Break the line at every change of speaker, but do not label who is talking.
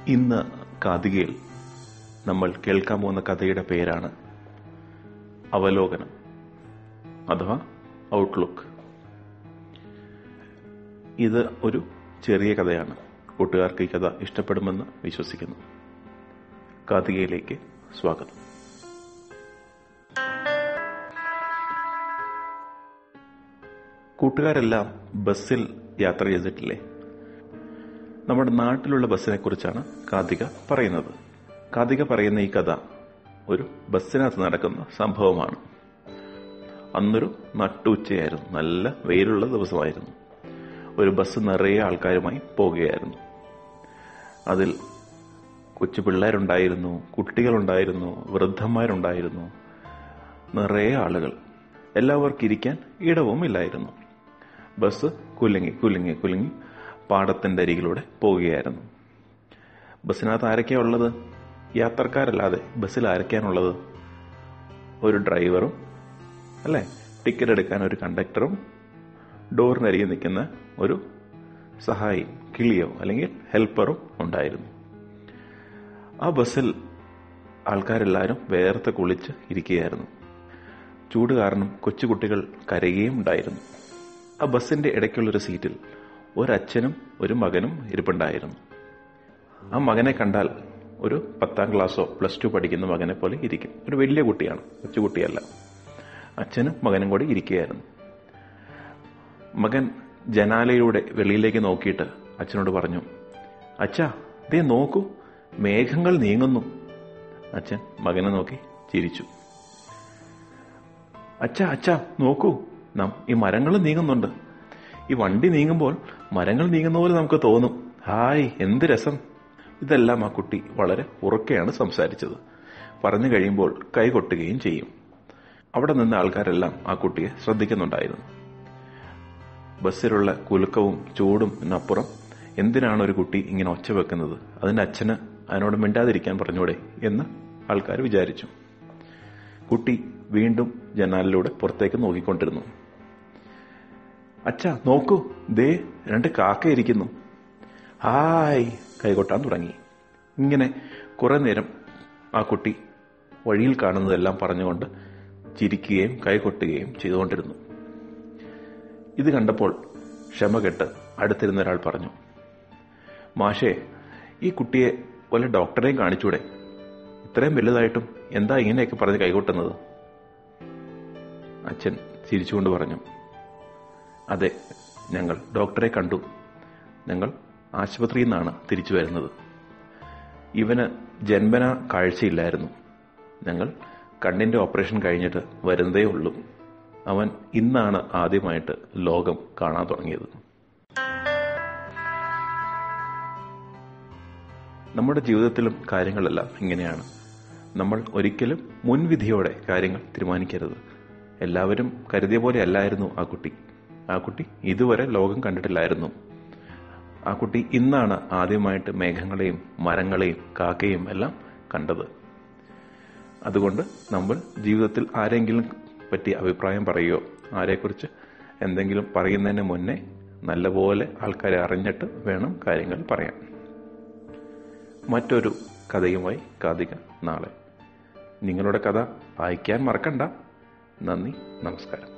ഇന്ന് കാതികയിൽ നമ്മൾ കേൾക്കാൻ പോകുന്ന കഥയുടെ പേരാണ് അവലോകനം അഥവാ ഔട്ട്ലുക്ക് ഇത് ഒരു ചെറിയ കഥയാണ് കൂട്ടുകാർക്ക് ഈ കഥ ഇഷ്ടപ്പെടുമെന്ന് വിശ്വസിക്കുന്നു കാതികയിലേക്ക് സ്വാഗതം കൂട്ടുകാരെല്ലാം ബസ്സിൽ യാത്ര ചെയ്തിട്ടില്ലേ നമ്മുടെ നാട്ടിലുള്ള ബസ്സിനെ കുറിച്ചാണ് കാതിക പറയുന്നത് കാതിക പറയുന്ന ഈ കഥ ഒരു ബസ്സിനകത്ത് നടക്കുന്ന സംഭവമാണ് അന്നൊരു നട്ടുച്ചയായിരുന്നു നല്ല വെയിലുള്ള ദിവസമായിരുന്നു ഒരു ബസ് നിറയെ ആൾക്കാരുമായി പോവുകയായിരുന്നു അതിൽ കൊച്ചു പിള്ളേരുണ്ടായിരുന്നു കുട്ടികളുണ്ടായിരുന്നു വൃദ്ധന്മാരുണ്ടായിരുന്നു നിറയെ ആളുകൾ എല്ലാവർക്കും ഇരിക്കാൻ ഇടവും ഇല്ലായിരുന്നു ബസ് കുലുങ്ങി കുലുങ്ങി കുലുങ്ങി പാടത്തിന്റെ അരികിലൂടെ പോവുകയായിരുന്നു ബസ്സിനകത്ത് ആരൊക്കെയാ ഉള്ളത് യാത്രക്കാരല്ലാതെ ബസ്സിൽ ആരൊക്കെയാണുള്ളത് ഒരു ഡ്രൈവറും അല്ലേ ടിക്കറ്റ് എടുക്കാൻ ഒരു കണ്ടക്ടറും ഡോറിനരികെ നിൽക്കുന്ന ഒരു സഹായി കിളിയോ അല്ലെങ്കിൽ ഹെൽപ്പറും ഉണ്ടായിരുന്നു ആ ബസ്സിൽ ആൾക്കാരെല്ലാവരും വേർത്ത് കുളിച്ച് ഇരിക്കുകയായിരുന്നു ചൂട് കാരണം കൊച്ചുകുട്ടികൾ കരയുകയും ഉണ്ടായിരുന്നു ആ ബസ്സിന്റെ ഇടയ്ക്കുള്ളൊരു സീറ്റിൽ ഒരച്ഛനും ഒരു മകനും ഇരിപ്പുണ്ടായിരുന്നു ആ മകനെ കണ്ടാൽ ഒരു പത്താം ക്ലാസ്സോ പ്ലസ് ടു പഠിക്കുന്ന മകനെ പോലെ ഇരിക്കും ഒരു വലിയ കുട്ടിയാണ് കൊച്ചുകുട്ടിയല്ല അച്ഛനും മകനും കൂടി ഇരിക്കുകയായിരുന്നു മകൻ ജനാലയിലൂടെ വെളിയിലേക്ക് നോക്കിയിട്ട് അച്ഛനോട് പറഞ്ഞു അച്ഛാ ദേ നോക്കൂ മേഘങ്ങൾ നീങ്ങുന്നു അച്ഛൻ മകനെ നോക്കി ചിരിച്ചു അച്ഛാ അച്ഛാ നോക്കൂ നാം ഈ മരങ്ങൾ നീങ്ങുന്നുണ്ട് ഈ വണ്ടി നീങ്ങുമ്പോൾ മരങ്ങൾ നീങ്ങുന്ന പോലെ നമുക്ക് തോന്നും ഹായ് എന്ത് രസം ഇതെല്ലാം ആ കുട്ടി വളരെ ഉറക്കെയാണ് സംസാരിച്ചത് പറഞ്ഞു കഴിയുമ്പോൾ കൈകൊട്ടുകയും ചെയ്യും അവിടെ നിന്ന് ആൾക്കാരെല്ലാം ആ കുട്ടിയെ ശ്രദ്ധിക്കുന്നുണ്ടായിരുന്നു ബസ്സിലുള്ള കുലുക്കവും ചൂടും എന്നപ്പുറം എന്തിനാണ് ഒരു കുട്ടി ഇങ്ങനെ ഒച്ച വെക്കുന്നത് അതിന്റെ അച്ഛന് അതിനോട് മിണ്ടാതിരിക്കാൻ പറഞ്ഞൂടെ എന്ന് ആൾക്കാർ വിചാരിച്ചു കുട്ടി വീണ്ടും ജനാലിലൂടെ പുറത്തേക്ക് നോക്കിക്കൊണ്ടിരുന്നു അച്ഛ നോക്കൂ ദേ രണ്ട് കാക്ക ഇരിക്കുന്നു ഹായ് കൈകൊട്ടാൻ തുടങ്ങി ഇങ്ങനെ കുറെ നേരം ആ കുട്ടി വഴിയിൽ കാണുന്നതെല്ലാം പറഞ്ഞുകൊണ്ട് ചിരിക്കുകയും കൈകൊട്ടുകയും ചെയ്തുകൊണ്ടിരുന്നു ഇത് കണ്ടപ്പോൾ ക്ഷമ കെട്ട് അടുത്തിരുന്ന ഒരാൾ പറഞ്ഞു മാഷേ ഈ കുട്ടിയെ വല്ല ഡോക്ടറെയും കാണിച്ചൂടെ ഇത്രയും വലുതായിട്ടും എന്താ ഇങ്ങനെയൊക്കെ പറഞ്ഞ് കൈകൊട്ടുന്നത് അച്ഛൻ ചിരിച്ചുകൊണ്ട് പറഞ്ഞു അതെ ഞങ്ങൾ ഡോക്ടറെ കണ്ടു ഞങ്ങൾ ആശുപത്രിയിൽ നിന്നാണ് തിരിച്ചു വരുന്നത് ഇവന് ജന്മന കാഴ്ചയില്ലായിരുന്നു ഞങ്ങൾ കണ്ണിന്റെ ഓപ്പറേഷൻ കഴിഞ്ഞിട്ട് വരുന്നതേ ഉള്ളൂ അവൻ ഇന്നാണ് ആദ്യമായിട്ട് ലോകം കാണാൻ തുടങ്ങിയത് നമ്മുടെ ജീവിതത്തിലും കാര്യങ്ങളെല്ലാം ഇങ്ങനെയാണ് നമ്മൾ ഒരിക്കലും മുൻവിധിയോടെ കാര്യങ്ങൾ തീരുമാനിക്കരുത് എല്ലാവരും കരുതിയ പോലെ അല്ലായിരുന്നു ആ കുട്ടി ആ കുട്ടി ഇതുവരെ ലോകം കണ്ടിട്ടില്ലായിരുന്നു ആ കുട്ടി ഇന്നാണ് ആദ്യമായിട്ട് മേഘങ്ങളെയും മരങ്ങളെയും കാക്കയും എല്ലാം കണ്ടത് അതുകൊണ്ട് നമ്മൾ ജീവിതത്തിൽ ആരെങ്കിലും പറ്റി അഭിപ്രായം പറയുകയോ ആരെക്കുറിച്ച് എന്തെങ്കിലും പറയുന്നതിന് മുന്നേ നല്ലപോലെ ആൾക്കാരെ അറിഞ്ഞിട്ട് വേണം കാര്യങ്ങൾ പറയാൻ മറ്റൊരു കഥയുമായി കാതിക നാളെ നിങ്ങളുടെ കഥ വായിക്കാൻ മറക്കണ്ട നന്ദി നമസ്കാരം